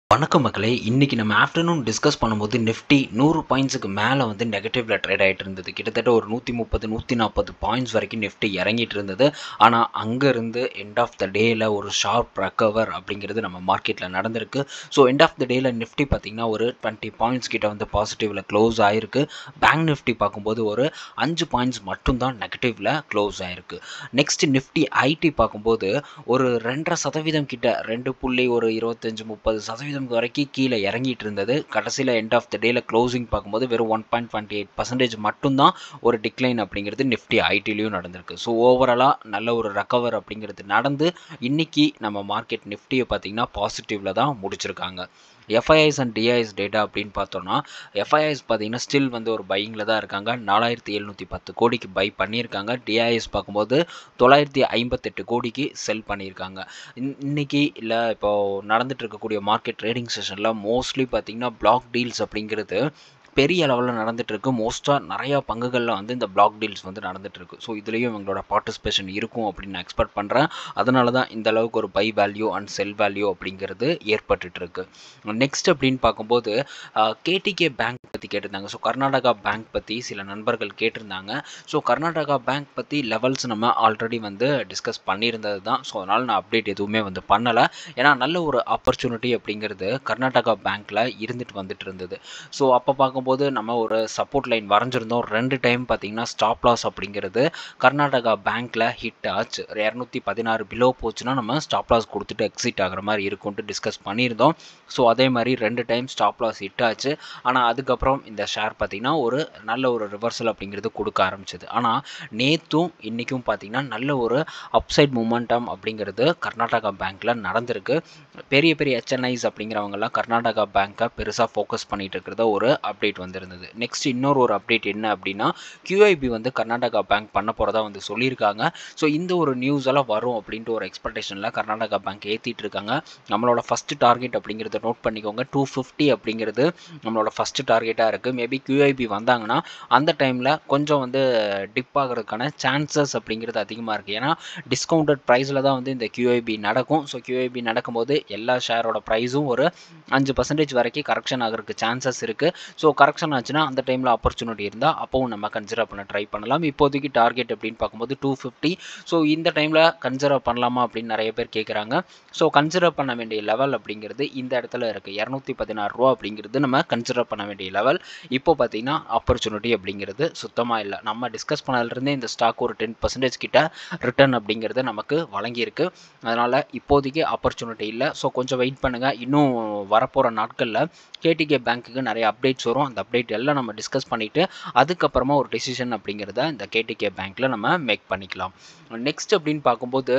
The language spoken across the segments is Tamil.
வணக்கம் மக்களே இன்றைக்கி நம்ம ஆஃப்டர்நூன் டிஸ்கஸ் பண்ணும்போது நிஃப்டி நூறு பாயிண்ட்ஸுக்கு மேலே வந்து நெகட்டிவில் ட்ரேட் ஆகிட்டு இருந்தது கிட்டத்தட்ட ஒரு நூற்றி முப்பது நூற்றி நாற்பது பாயிண்ட்ஸ் வரைக்கும் நிஃப்டி இறங்கிட்டு இருந்தது ஆனால் அங்கேருந்து எண்ட் ஆஃப் த டேயில் ஒரு ஷார்ப் ரெக்கவர் அப்படிங்கிறது நம்ம மார்க்கெட்டில் நடந்திருக்கு ஸோ எண்ட் ஆஃப் த டேயில் நிஃப்டி பார்த்திங்கன்னா ஒரு டுவெண்ட்டி பாயிண்ட்ஸ் கிட்ட வந்து பாசிட்டிவில் க்ளோஸ் ஆகிருக்கு பேங்க் நிஃப்டி பார்க்கும்போது ஒரு அஞ்சு பாயிண்ட்ஸ் மட்டும்தான் நெகட்டிவில் க்ளோஸ் ஆகிருக்கு நெக்ஸ்ட் நிஃப்டி ஐடி பார்க்கும்போது ஒரு ரெண்டரை சதவீதம் கிட்ட ரெண்டு புள்ளி ஒரு இருபத்தஞ்சு முப்பது சதவீதம் வரைக்கும் கீழே இறங்கிட்டு இருந்தது கடைசியில் எண்ட் ஆஃப் த டேல க்ளோசிங் பார்க்கும்போது வெறும் one point twenty eight percentage மட்டும்தான் ஒரு டிக்ளைன் அப்படிங்கிறது நிஃப்டி ஐடிலையும் நடந்திருக்கு ஸோ ஓவராலாக நல்ல ஒரு ரெக்கவர் அப்படிங்கிறது நடந்து இன்னைக்கு நம்ம மார்க்கெட் நிஃப்டியை பார்த்தீங்கன்னா பாசிட்டிவில் தான் முடிச்சிருக்காங்க எஃப்ஐஐஸ் அண்ட் டிஐஎஸ் டேட்டா அப்படின்னு பார்த்தோம்னா எஃப்ஐஐஸ் பார்த்தீங்கன்னா ஸ்டில் வந்து ஒரு பையிங்கில் தான் இருக்காங்க நாலாயிரத்தி எழுநூற்றி பத்து கோடிக்கு பை பண்ணியிருக்காங்க டிஐஎஸ் பார்க்கும்போது தொள்ளாயிரத்தி ஐம்பத்தெட்டு கோடிக்கு செல் பண்ணியிருக்காங்க இன்னைக்கு இல்லை இப்போது நடந்துட்டு இருக்கக்கூடிய மார்க்கெட் ட்ரேடிங் செஷனில் மோஸ்ட்லி பார்த்தீங்கன்னா பிளாக் டீல்ஸ் அப்படிங்கிறது பெரிய லெவலில் நடந்துகிட்ருக்கு மோஸ்ட்டாக நிறையா பங்குகளில் வந்து இந்த பிளாக் டீல்ஸ் வந்து நடந்துகிட்ருக்கு ஸோ இதுலேயும் எங்களோட பார்ட்டிசிபேஷன் இருக்கும் அப்படின்னு நான் எக்ஸ்பெக்ட் பண்ணுறேன் அதனால தான் இந்த அளவுக்கு ஒரு buy value and sell value அப்படிங்கிறது ஏற்பட்டுருக்கு நெக்ஸ்ட் அப்படின்னு பார்க்கும்போது கேடிகே பேங்க் பற்றி கேட்டிருந்தாங்க ஸோ கர்நாடகா பேங்க் பற்றி சில நண்பர்கள் கேட்டிருந்தாங்க ஸோ கர்நாடகா பேங்க் பற்றி லெவல்ஸ் நம்ம ஆல்ரெடி வந்து டிஸ்கஸ் பண்ணியிருந்தது தான் ஸோ அதனால் நான் அப்டேட் எதுவுமே வந்து பண்ணலை ஏன்னா நல்ல ஒரு ஆப்பர்ச்சுனிட்டி அப்படிங்கிறது கர்நாடகா பேங்க்கில் இருந்துட்டு வந்துட்டு இருந்தது ஸோ அப்போ பார்க்கும்போது நம்ம ஒரு சப்போர்ட் லைன் வரைஞ்சிருந்தோம் ரெண்டு டைம் பார்த்தீங்கன்னா ஸ்டாப் லாஸ் அப்படிங்கிறது கர்நாடகா பேங்க்கில் ஹிட் ஆச்சு இரநூத்தி பதினாறு பிலோ போச்சுன்னா நம்ம ஸ்டாப் லாஸ் கொடுத்துட்டு எக்ஸிட் ஆகிற மாதிரி இருக்கும்ட்டு டிஸ்கஸ் பண்ணியிருந்தோம் ஸோ அதே மாதிரி ரெண்டு டைம் ஸ்டாப் லாஸ் ஹிட் ஆச்சு ஆனால் அதுக்கப்புறம் இந்த ஷேர் பார்த்திங்கன்னா ஒரு நல்ல ஒரு ரிவர்சல் அப்படிங்கிறது கொடுக்க ஆரம்பிச்சது ஆனால் நேற்றும் இன்றைக்கும் பார்த்திங்கன்னா நல்ல ஒரு அப்சைட் மூமெண்டம் அப்படிங்கிறது கர்நாடகா பேங்க்கில் நடந்திருக்கு பெரிய பெரிய ஹெச்என்ஐஸ் அப்படிங்கிறவங்கலாம் கர்நாடகா பேங்க்கை பெருசாக ஃபோக்கஸ் பண்ணிகிட்டு இருக்கிறத ஒரு அப்டேட் வந்திருந்தது நெக்ஸ்ட் இன்னொரு ஒரு அப்டேட் என்ன அப்படின்னா கியூஐபி வந்து கர்நாடகா பேங்க் பண்ண போகிறதா வந்து சொல்லியிருக்காங்க ஸோ இந்த ஒரு நியூஸ் எல்லாம் வரும் அப்படின்ட்டு ஒரு எக்ஸ்பெக்டேஷனில் கர்நாடகா பேங்க் ஏற்றிட்டு இருக்காங்க நம்மளோட ஃபஸ்ட் டார்கெட் அப்படிங்கிறத நோட் பண்ணிக்கோங்க டூ ஃபிஃப்டி அப்படிங்கிறது நம்மளோட ஃபஸ்ட்டு டார்கெட்டாக இருக்குது மேபி கியூஐபி வந்தாங்கன்னா அந்த டைமில் கொஞ்சம் வந்து டிப் ஆகிறதுக்கான சான்சஸ் அப்படிங்கிறது அதிகமாக இருக்குது ஏன்னா டிஸ்கவுண்டட் ப்ரைஸில் தான் வந்து இந்த கியூஐபி நடக்கும் ஸோ கியூஐபி நடக்கும்போது எல்லா ஷேரோட ப்ரைஸும் ஒரு அஞ்சு பர்சன்டேஜ் வரைக்கும் கரெக்ஷன் ஆகிறதுக்கு சான்சஸ் இருக்குது ஸோ கரெக்ஷன் ஆச்சுன்னா அந்த டைமில் ஆப்பர்ச்சுனிட்டி இருந்தால் அப்போவும் நம்ம கன்சிடர் பண்ண ட்ரை பண்ணலாம் இப்போதைக்கு டார்கெட் அப்படின்னு பார்க்கும்போது டூ ஃபிஃப்டி ஸோ இந்த டைமில் கன்சிடர் பண்ணலாமா அப்படின்னு நிறைய பேர் கேட்குறாங்க ஸோ கன்சிடர் பண்ண வேண்டிய லெவல் அப்படிங்கிறது இந்த இடத்துல இருக்குது இரநூத்தி பதினாறு ரூபா அப்படிங்கிறது நம்ம கன்சிடர் பண்ண வேண்டிய லெவல் இப்போ பார்த்தீங்கன்னா ஆப்பர்ச்சுனிட்டி அப்படிங்கிறது சுத்தமாக இல்லை நம்ம டிஸ்கஸ் பண்ணதுலேருந்தே இந்த ஸ்டாக் ஒரு டென் பர்சன்டேஜ் கிட்ட ரிட்டர்ன் அப்படிங்கிறது நமக்கு வழங்கியிருக்கு அதனால் இப்போதைக்கு ஆப்பர்ச்சுனிட்டி இல்லை ஸோ கொஞ்சம் வெயிட் பண்ணுங்கள் இன்னும் வரப்போகிற நாட்களில் கேடிகே பேங்க்குக்கு நிறைய அப்டேட்ஸ் வரும் அந்த அப்டேட் எல்லாம் நம்ம டிஸ்கஸ் பண்ணிவிட்டு அதுக்கப்புறமா ஒரு டெசிஷன் அப்படிங்கிறத இந்த கேடிகே பேங்க்கில் நம்ம மேக் பண்ணிக்கலாம் நெக்ஸ்ட் அப்படின்னு பார்க்கும்போது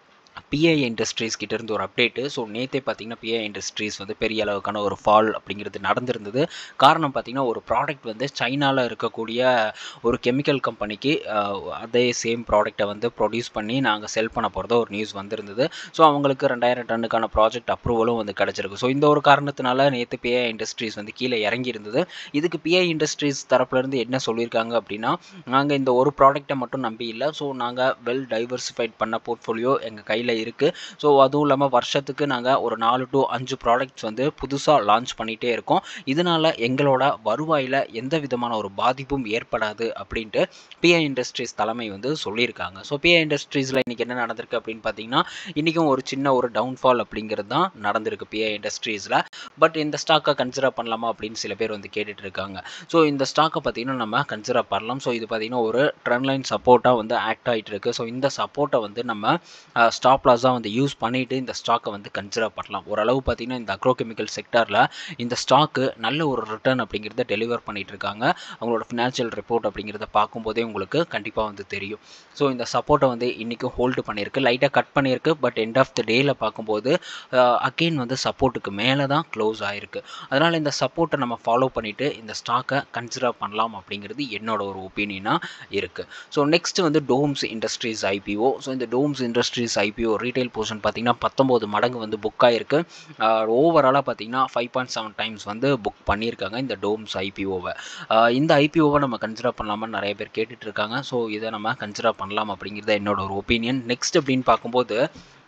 பிஐ இண்டஸ்ட்ரீஸ் கிட்டேருந்து ஒரு அப்டேட்டு ஸோ நேற்றே பார்த்தீங்கன்னா பிஐ இண்டஸ்ட்ரீஸ் வந்து பெரிய அளவுக்கான ஒரு ஃபால் அப்படிங்கிறது நடந்திருந்தது காரணம் பார்த்திங்கன்னா ஒரு ப்ராடக்ட் வந்து சைனாவில் இருக்கக்கூடிய ஒரு கெமிக்கல் கம்பெனிக்கு அதே சேம் ப்ராடக்டை வந்து ப்ரொடியூஸ் பண்ணி நாங்கள் செல் பண்ண போகிறதா ஒரு நியூஸ் வந்திருந்தது ஸோ அவங்களுக்கு ரெண்டாயிரம் டன்னுக்கான ப்ராஜெக்ட் அப்ரூவலும் வந்து கிடச்சிருக்கு ஸோ இந்த ஒரு காரணத்தினால நேற்று பிஐ இண்டஸ்ட்ரீஸ் வந்து கீழே இறங்கி இருந்தது இதுக்கு பிஐ இண்டஸ்ட்ரீஸ் தரப்புலேருந்து என்ன சொல்லியிருக்காங்க அப்படின்னா நாங்கள் இந்த ஒரு ப்ராடக்ட்டை மட்டும் நம்பி இல்லை ஸோ நாங்கள் வெல் டைவர்சிஃபைட் பண்ண போர்ட்ஃபோலியோ எங்கள் கையில் இருக்குது ஸோ அதுவும் இல்லாமல் வருஷத்துக்கு நாங்கள் ஒரு நாலு டு அஞ்சு ப்ராடக்ட்ஸ் வந்து புதுசாக லான்ச் பண்ணிகிட்டே இருக்கோம் இதனால் எங்களோட வருவாயில் எந்த விதமான ஒரு பாதிப்பும் ஏற்படாது அப்படின்ட்டு பிஐ இண்டஸ்ட்ரீஸ் தலைமை வந்து சொல்லியிருக்காங்க ஸோ பிஐ இண்டஸ்ட்ரீஸில் இன்றைக்கி என்ன நடந்திருக்கு அப்படின்னு பார்த்தீங்கன்னா இன்றைக்கும் ஒரு சின்ன ஒரு டவுன்ஃபால் அப்படிங்கிறது தான் நடந்திருக்கு பிஐ இண்டஸ்ட்ரீஸில் பட் இந்த ஸ்டாக்கை கன்சிடர் பண்ணலாமா அப்படின்னு சில பேர் வந்து கேட்டுட்டு இருக்காங்க ஸோ இந்த ஸ்டாக்கை பார்த்தீங்கன்னா நம்ம கன்சிடர் பண்ணலாம் ஸோ இது பார்த்தீங்கன்னா ஒரு ட்ரெண்ட் லைன் சப்போர்ட்டாக வந்து ஆக்ட் ஆகிட்டு இருக்கு ஸோ இந்த சப்போர்ட்டை வந்து நம்ம ஸ்டாப் லாஸாக வந்து யூஸ் பண்ணிவிட்டு இந்த ஸ்டாக்கை வந்து கன்சிடர் பண்ணலாம் ஓரளவு பார்த்திங்கன்னா இந்த அக்ரோகெமிக்கல் செக்டாரில் இந்த ஸ்டாக்கு நல்ல ஒரு ரிட்டர்ன் அப்படிங்கிறத டெலிவர் பண்ணிகிட்டு இருக்காங்க அவங்களோட ஃபினான்ஷியல் ரிப்போர்ட் அப்படிங்கிறத பார்க்கும்போதே உங்களுக்கு கண்டிப்பாக வந்து தெரியும் ஸோ இந்த சப்போர்ட்டை வந்து இன்றைக்கும் ஹோல்டு பண்ணியிருக்கு லைட்டாக கட் பண்ணியிருக்கு பட் எண்ட் ஆஃப் த டேயில் பார்க்கும்போது அகெயின் வந்து சப்போர்ட்டுக்கு மேலே தான் க்ளோஸ் ஆகிருக்கு அதனால் இந்த சப்போர்ட்டை நம்ம ஃபாலோ பண்ணிவிட்டு இந்த ஸ்டாக்கை கன்சிடர் பண்ணலாம் அப்படிங்கிறது என்னோட ஒரு ஒப்பீனியனாக இருக்குது ஸோ நெக்ஸ்ட் வந்து டோம்ஸ் இண்டஸ்ட்ரீஸ் ஐபிஓ ஸோ இந்த DOMS industries IPO retail portion பார்த்தீங்கன்னா பத்தொம்போது மடங்கு வந்து புக் ஆகிருக்கு ஓவராலாக பார்த்தீங்கன்னா ஃபைவ் பாயிண்ட் செவன் டைம்ஸ் வந்து புக் பண்ணியிருக்காங்க இந்த டோம்ஸ் ஐபிஓவை இந்த ஐபிஓவை நம்ம கன்சிடர் பண்ணலாமான்னு நிறைய பேர் கேட்டுட்டு இருக்காங்க ஸோ இதை நம்ம கன்சிடர் பண்ணலாம் அப்படிங்கிறது என்னோட ஒரு ஒப்பீனியன் நெக்ஸ்ட் அப்படின்னு பார்க்கும்போது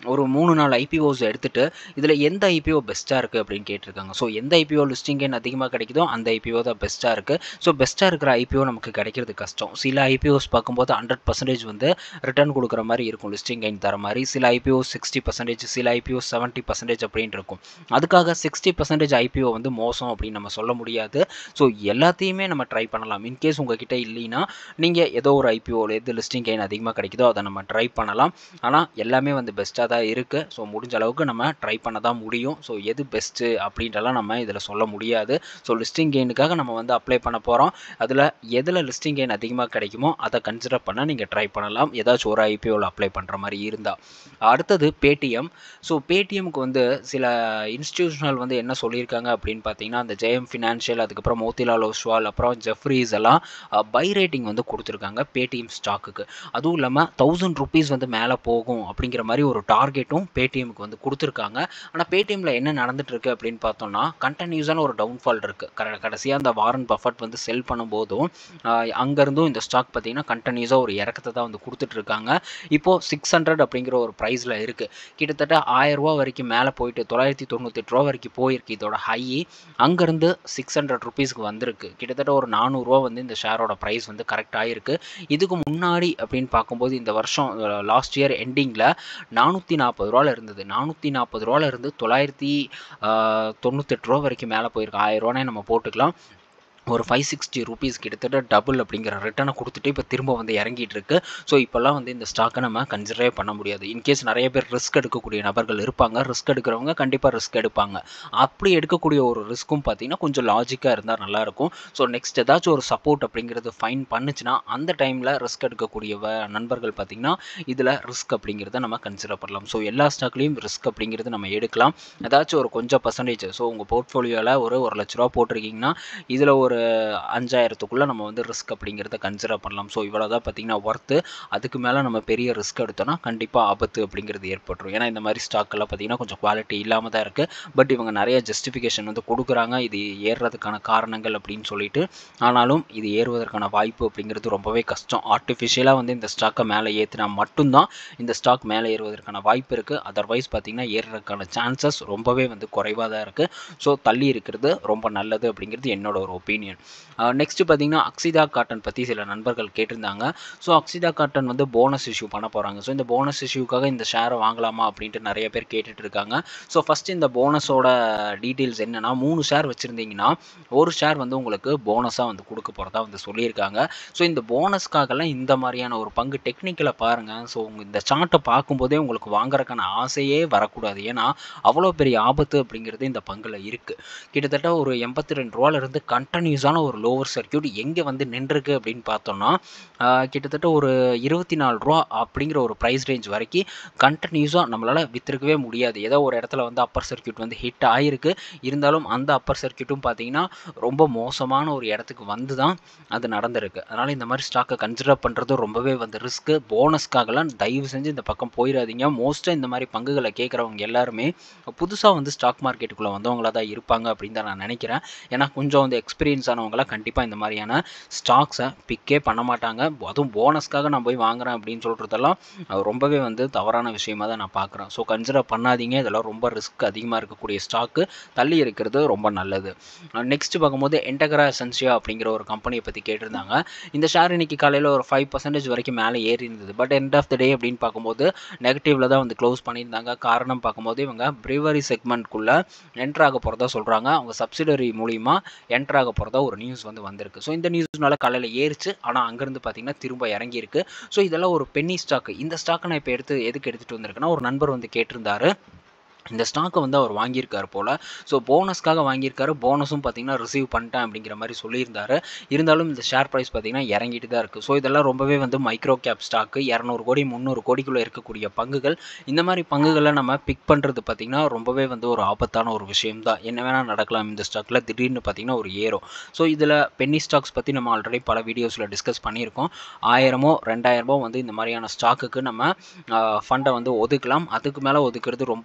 ஒரு மூணு நாலு ஐபிஓஸ் எடுத்துகிட்டு இதில் எந்த ஐபிஓ பெஸ்ட்டாக இருக்குது அப்படின்னு கேட்டிருக்காங்க ஸோ எந்த ஐபிஓ லிஸ்டிங் கெயின் அதிகமாக கிடைக்குதோ அந்த ஐபிஓ தான் பெஸ்ட்டாக இருக்குது ஸோ பெஸ்ட்டாக இருக்கிற ஐபிஓ நமக்கு கிடைக்கிறது கஷ்டம் சில ஐபிஓஸ் பார்க்கும்போது ஹண்ட்ரட் பர்சன்டேஜ் வந்து ரிட்டர்ன் கொடுக்குற மாதிரி இருக்கும் லிஸ்டிங் கெயின் தர மாதிரி சில ஐபிஓ சிக்ஸ்டி பர்சன்டேஜ் சில ஐபிஓ செவன்ட்டி பர்சன்டேஜ் அப்படின்னு இருக்கும் அதுக்காக சிக்ஸ்டி பர்சன்டேஜ் ஐபிஓ வந்து மோசம் அப்படின்னு நம்ம சொல்ல முடியாது ஸோ எல்லாத்தையுமே நம்ம ட்ரை பண்ணலாம் இன்கேஸ் உங்ககிட்ட இல்லைன்னா நீங்கள் ஏதோ ஒரு ஐபிஓவில் எது லிஸ்டிங் கெயின் அதிகமாக கிடைக்குதோ அதை நம்ம ட்ரை பண்ணலாம் ஆனால் எல்லாமே வந்து பெஸ்ட்டாக தான் இருக்குது ஸோ முடிஞ்ச அளவுக்கு நம்ம ட்ரை பண்ண தான் முடியும் ஸோ எது பெஸ்ட்டு அப்படின்றலாம் நம்ம இதில் சொல்ல முடியாது ஸோ லிஸ்டிங் கெயினுக்காக நம்ம வந்து அப்ளை பண்ண போகிறோம் அதில் எதில் லிஸ்டிங் கெயின் அதிகமாக கிடைக்குமோ அதை கன்சிடர் பண்ண நீங்கள் ட்ரை பண்ணலாம் ஏதாச்சும் ஒரு ஐபிஓவில் அப்ளை பண்ணுற மாதிரி இருந்தால் அடுத்தது பேடிஎம் ஸோ பேடிஎம்க்கு வந்து சில இன்ஸ்டியூஷனல் வந்து என்ன சொல்லியிருக்காங்க அப்படின்னு பார்த்தீங்கன்னா அந்த ஜெயம் ஃபினான்ஷியல் அதுக்கப்புறம் மோத்திலால் ஒஸ்வால் அப்புறம் ஜெஃப்ரீஸ் எல்லாம் பை ரேட்டிங் வந்து கொடுத்துருக்காங்க பேடிஎம் ஸ்டாக்குக்கு அதுவும் இல்லாமல் தௌசண்ட் ருபீஸ் வந்து மேலே போகும் அப்படிங்கிற மாதிரி ஒரு டார்கெட்டும் பேடிஎம்க்கு வந்து கொடுத்துருக்காங்க ஆனால் பேடிஎம்மில் என்ன நடந்துட்டு இருக்கு அப்படின்னு பார்த்தோம்னா கண்டினியூஸான ஒரு டவுன்ஃபால் இருக்குது க கடைசியாக அந்த வாரன் பஃபட் வந்து செல் பண்ணும்போதும் அங்கேருந்தும் இந்த ஸ்டாக் பார்த்தீங்கன்னா கண்டினியூஸாக ஒரு இறக்கத்தை தான் வந்து கொடுத்துட்ருக்காங்க இப்போது சிக்ஸ் ஹண்ட்ரட் அப்படிங்கிற ஒரு ப்ரைஸில் இருக்குது கிட்டத்தட்ட ஆயிரரூவா வரைக்கும் மேலே போயிட்டு தொள்ளாயிரத்தி தொண்ணூத்தெட்டு ரூபா வரைக்கும் போயிருக்கு இதோட ஹை அங்கேருந்து சிக்ஸ் ஹண்ட்ரட் ருபீஸ்க்கு வந்திருக்கு கிட்டத்தட்ட ஒரு நானூறுரூவா வந்து இந்த ஷேரோட ப்ரைஸ் வந்து கரெக்டாக இருக்குது இதுக்கு முன்னாடி அப்படின்னு பார்க்கும்போது இந்த வருஷம் லாஸ்ட் இயர் எண்டிங்கில் நானூற்றி நாற்பது ரூபாவில் இருந்தது நானூற்றி நாற்பது ரூபாவில் இருந்து தொள்ளாயிரத்தி தொண்ணூத்தெட்டு ரூபா வரைக்கும் மேலே போயிருக்கு ஆயிரம் ரூபானே நம்ம போட்டுக்கலாம் ஒரு ஃபைவ் சிக்ஸ்டி ருபீஸ் கிட்டத்தட்ட டபுள் அப்படிங்கிற ரிட்டனை கொடுத்துட்டு இப்போ திரும்ப வந்து இறங்கிட்டு இருக்கு ஸோ இப்போல்லாம் வந்து இந்த ஸ்டாக்கை நம்ம கன்சிடரே பண்ண முடியாது இன்கேஸ் நிறைய பேர் ரிஸ்க் எடுக்கக்கூடிய நபர்கள் இருப்பாங்க ரிஸ்க் எடுக்கிறவங்க கண்டிப்பாக ரிஸ்க் எடுப்பாங்க அப்படி எடுக்கக்கூடிய ஒரு ரிஸ்க்கும் பார்த்தீங்கன்னா கொஞ்சம் லாஜிக்காக இருந்தால் நல்லாயிருக்கும் ஸோ நெக்ஸ்ட் ஏதாச்சும் ஒரு சப்போர்ட் அப்படிங்கிறது ஃபைன் பண்ணுச்சுன்னா அந்த டைமில் ரிஸ்க் எடுக்கக்கூடிய நண்பர்கள் பார்த்தீங்கன்னா இதில் ரிஸ்க் அப்படிங்கிறத நம்ம கன்சிடர் பண்ணலாம் ஸோ எல்லா ஸ்டாக்லேயும் ரிஸ்க் அப்படிங்கிறது நம்ம எடுக்கலாம் ஏதாச்சும் ஒரு கொஞ்சம் பர்சன்டேஜ் ஸோ உங்கள் போர்ட்ஃபோலியோவில் ஒரு ஒரு லட்ச ரூபா போட்டிருக்கீங்கன்னா இதில் ஒரு அஞ்சாயிரத்துக்குள்ளே நம்ம வந்து ரிஸ்க் அப்படிங்கிறத கன்சிடர் பண்ணலாம் ஸோ இவ்வளோ தான் பார்த்தீங்கன்னா ஒர்த்து அதுக்கு மேலே நம்ம பெரிய ரிஸ்க் எடுத்தோம்னா கண்டிப்பாக ஆபத்து அப்படிங்கிறது ஏற்பட்டுரும் ஏன்னா இந்த மாதிரி ஸ்டாக்கெல்லாம் பார்த்தீங்கன்னா கொஞ்சம் குவாலிட்டி இல்லாமல் தான் இருக்குது பட் இவங்க நிறைய ஜஸ்டிஃபிகேஷன் வந்து கொடுக்குறாங்க இது ஏறுறதுக்கான காரணங்கள் அப்படின்னு சொல்லிட்டு ஆனாலும் இது ஏறுவதற்கான வாய்ப்பு அப்படிங்கிறது ரொம்பவே கஷ்டம் ஆர்டிஃபிஷியலாக வந்து இந்த ஸ்டாக்கை மேலே ஏற்றினா மட்டும்தான் இந்த ஸ்டாக் மேலே ஏறுவதற்கான வாய்ப்பு இருக்குது அதர்வைஸ் பார்த்தீங்கன்னா ஏறுறதுக்கான சான்சஸ் ரொம்பவே வந்து குறைவாக தான் இருக்குது ஸோ தள்ளி இருக்கிறது ரொம்ப நல்லது அப்படிங்கிறது என்னோட ஒரு ஒப்பீனியன் நெக்ஸ்ட் பார்த்தீங்கன்னா அக்ஸிதா காட்டன் பற்றி சில நண்பர்கள் கேட்டிருந்தாங்க ஸோ அக்ஸிதா காட்டன் வந்து போனஸ் இஷ்யூ பண்ண போகிறாங்க ஸோ இந்த போனஸ் இஷ்யூக்காக இந்த ஷேரை வாங்கலாமா அப்படின்ட்டு நிறைய பேர் கேட்டுட்டு இருக்காங்க ஸோ ஃபஸ்ட் இந்த போனஸோட டீட்டெயில்ஸ் என்னென்னா மூணு ஷேர் வச்சுருந்தீங்கன்னா ஒரு ஷேர் வந்து உங்களுக்கு போனஸாக வந்து கொடுக்க போகிறதா வந்து சொல்லியிருக்காங்க ஸோ இந்த போனஸ்க்காகலாம் இந்த மாதிரியான ஒரு பங்கு டெக்னிக்கலை பாருங்கள் ஸோ இந்த சார்ட்டை பார்க்கும்போதே உங்களுக்கு வாங்குறதுக்கான ஆசையே வரக்கூடாது ஏன்னா அவ்வளோ பெரிய ஆபத்து அப்படிங்கிறது இந்த பங்கில் இருக்குது கிட்டத்தட்ட ஒரு எண்பத்தி ரெண்டு ரூபாலேருந்து கண்டினியூஸான ஒரு லோவர் சர்க்கியூட் எங்கே வந்து நின்றுருக்கு அப்படின்னு பார்த்தோம்னா கிட்டத்தட்ட ஒரு இருபத்தி நாலு ரூபா அப்படிங்கிற ஒரு ப்ரைஸ் ரேஞ்ச் வரைக்கும் கண்டினியூஸாக நம்மளால் விற்றுருக்கவே முடியாது ஏதோ ஒரு இடத்துல வந்து அப்பர் சர்க்கியூட் வந்து ஹிட் ஆகிருக்கு இருந்தாலும் அந்த அப்பர் சர்க்கியூட்டும் பார்த்தீங்கன்னா ரொம்ப மோசமான ஒரு இடத்துக்கு வந்து தான் அது நடந்திருக்கு அதனால் இந்த மாதிரி ஸ்டாக்கை கன்சிடர் பண்ணுறது ரொம்பவே வந்து ரிஸ்க்கு போனஸ்க்காகலாம் தயவு செஞ்சு இந்த பக்கம் போயிடாதீங்க மோஸ்ட்டாக இந்த மாதிரி பங்குகளை கேட்குறவங்க எல்லாருமே புதுசாக வந்து ஸ்டாக் மார்க்கெட்டுக்குள்ளே வந்தவங்களாக தான் இருப்பாங்க அப்படின்னு தான் நான் நினைக்கிறேன் ஏன்னா கொஞ்சம் வந்து எக்ஸ்பீரியன்ஸ் ஆனவங்களாம் கண்டிப்பாக இந்த மாதிரியான ஸ்டாக்ஸை பிக்கே பண்ண மாட்டாங்க அதுவும் போனஸ்க்காக நான் போய் வாங்குறேன் அப்படின்னு சொல்கிறதெல்லாம் ரொம்பவே வந்து தவறான விஷயமாக தான் நான் பார்க்குறேன் ஸோ கன்சிடர் பண்ணாதீங்க இதெல்லாம் ரொம்ப ரிஸ்க் அதிகமாக இருக்கக்கூடிய ஸ்டாக்கு தள்ளி இருக்கிறது ரொம்ப நல்லது நெக்ஸ்ட் பார்க்கும்போது என்டகரா எசன்சியா அப்படிங்கிற ஒரு கம்பெனியை பற்றி கேட்டிருந்தாங்க இந்த ஷேர் இன்னைக்கு காலையில் ஒரு ஃபைவ் பர்சன்டேஜ் வரைக்கும் மேலே ஏறி இருந்தது but end of the day அப்படின்னு பார்க்கும்போது நெகட்டிவ்ல தான் வந்து க்ளோஸ் பண்ணியிருந்தாங்க காரணம் பார்க்கும்போது இவங்க ப்ரிவரி செக்மெண்ட்குள்ளே என்ட்ரு ஆக போகிறதா சொல்கிறாங்க அவங்க சப்சிடரி மூலிமா என்ட்ரு ஆக போகிறதா ஒரு நியூஸ் வந்து வந்திருக்கு ஸோ இந்த நியூஸ்னால காலையில் ஏறிச்சு ஆனால் அங்கேருந்து பார்த்தீங்கன்னா திரும்ப இறங்கியிருக்கு ஸோ இதெல்லாம் ஒரு பென்னி ஸ்டாக் இந்த ஸ்டாக்கை நான் இப்போ எடுத்து எதுக்கு எடுத்துகிட்டு வந்திருக்கேன்னா ஒரு நண்பர் வந்து கேட்டிருந்தாரு இந்த ஸ்டாக்கை வந்து அவர் வாங்கியிருக்காரு போல் ஸோ போனஸ்க்காக வாங்கியிருக்காரு போனஸும் பார்த்தீங்கன்னா ரிசீவ் பண்ணிட்டேன் அப்படிங்கிற மாதிரி சொல்லியிருந்தாரு இருந்தாலும் இந்த ஷேர் ப்ரைஸ் பார்த்தீங்கன்னா இறங்கிட்டு தான் இருக்குது ஸோ இதெல்லாம் ரொம்பவே வந்து மைக்ரோ கேப் ஸ்டாக்கு இரநூறு கோடி முந்நூறு கோடிக்குள்ளே இருக்கக்கூடிய பங்குகள் இந்த மாதிரி பங்குகளை நம்ம பிக் பண்ணுறது பார்த்திங்கன்னா ரொம்பவே வந்து ஒரு ஆபத்தான ஒரு விஷயம் தான் என்ன வேணால் நடக்கலாம் இந்த ஸ்டாக்கில் திடீர்னு பார்த்திங்கன்னா ஒரு ஏறும் ஸோ இதில் பென்னி ஸ்டாக்ஸ் பற்றி நம்ம ஆல்ரெடி பல வீடியோஸில் டிஸ்கஸ் பண்ணியிருக்கோம் ஆயிரமோ ரெண்டாயிரமோ வந்து இந்த மாதிரியான ஸ்டாக்குக்கு நம்ம ஃபண்டை வந்து ஒதுக்கலாம் அதுக்கு மேலே ஒதுக்குறது ரொம்ப தவறான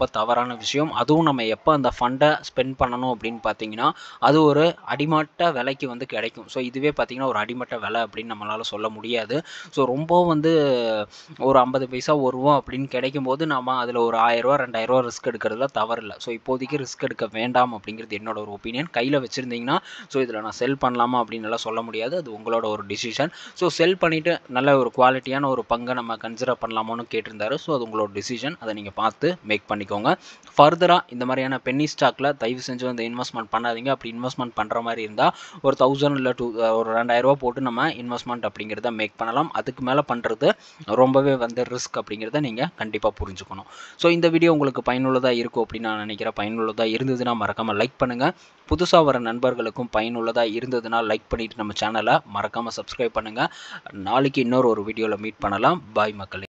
தவறான விஷயம் அதுவும் நம்ம எப்போ அந்த ஃபண்டை ஸ்பெண்ட் பண்ணணும் அப்படின்னு பார்த்தீங்கன்னா அது ஒரு அடிமட்ட விலைக்கு வந்து கிடைக்கும் ஸோ இதுவே பார்த்தீங்கன்னா ஒரு அடிமட்ட விலை அப்படின்னு நம்மளால் சொல்ல முடியாது ஸோ ரொம்ப வந்து ஒரு ஐம்பது பைசா ஒரு ரூபா அப்படின்னு கிடைக்கும் போது நம்ம அதில் ஒரு ஆயிரரூவா ரெண்டாயிரரூவா ரிஸ்க் எடுக்கிறதுல தவறில்லை ஸோ இப்போதைக்கு ரிஸ்க் எடுக்க வேண்டாம் அப்படிங்கிறது என்னோட ஒரு ஒப்பீனியன் கையில் வச்சுருந்தீங்கன்னா ஸோ இதில் நான் செல் பண்ணலாமா அப்படின்னு எல்லாம் சொல்ல முடியாது அது உங்களோட ஒரு டிசிஷன் ஸோ செல் பண்ணிவிட்டு நல்ல ஒரு குவாலிட்டியான ஒரு பங்கை நம்ம கன்சிடர் பண்ணலாமான்னு கேட்டிருந்தாரு ஸோ அது உங்களோட டிசிஷன் அதை நீங்கள் பார்த்து மேக் பண்ணிக்கோங்க ஃபர்தராக இந்த மாதிரியான பென்னி ஸ்டாக்கில் தயவு செஞ்சு வந்து இன்வெஸ்ட்மெண்ட் பண்ணாதீங்க அப்படி இன்வெஸ்ட்மெண்ட் பண்ணுற மாதிரி இருந்தால் ஒரு தௌசண்ட் இல்லை டூ ஒரு ரெண்டாயிரரூவா போட்டு நம்ம இன்வெஸ்ட்மெண்ட் அப்படிங்கிறத மேக் பண்ணலாம் அதுக்கு மேலே பண்ணுறது ரொம்பவே வந்து ரிஸ்க் அப்படிங்கிறத நீங்கள் கண்டிப்பாக புரிஞ்சுக்கணும் ஸோ இந்த வீடியோ உங்களுக்கு பயனுள்ளதாக இருக்கும் அப்படின்னு நான் நினைக்கிறேன் பயனுள்ளதாக இருந்ததுன்னா மறக்காமல் லைக் பண்ணுங்கள் புதுசாக வர நண்பர்களுக்கும் பயனுள்ளதாக இருந்ததுன்னா லைக் பண்ணிவிட்டு நம்ம சேனலை மறக்காமல் சப்ஸ்கிரைப் பண்ணுங்கள் நாளைக்கு இன்னொரு ஒரு வீடியோவில் மீட் பண்ணலாம் பாய் மக்களே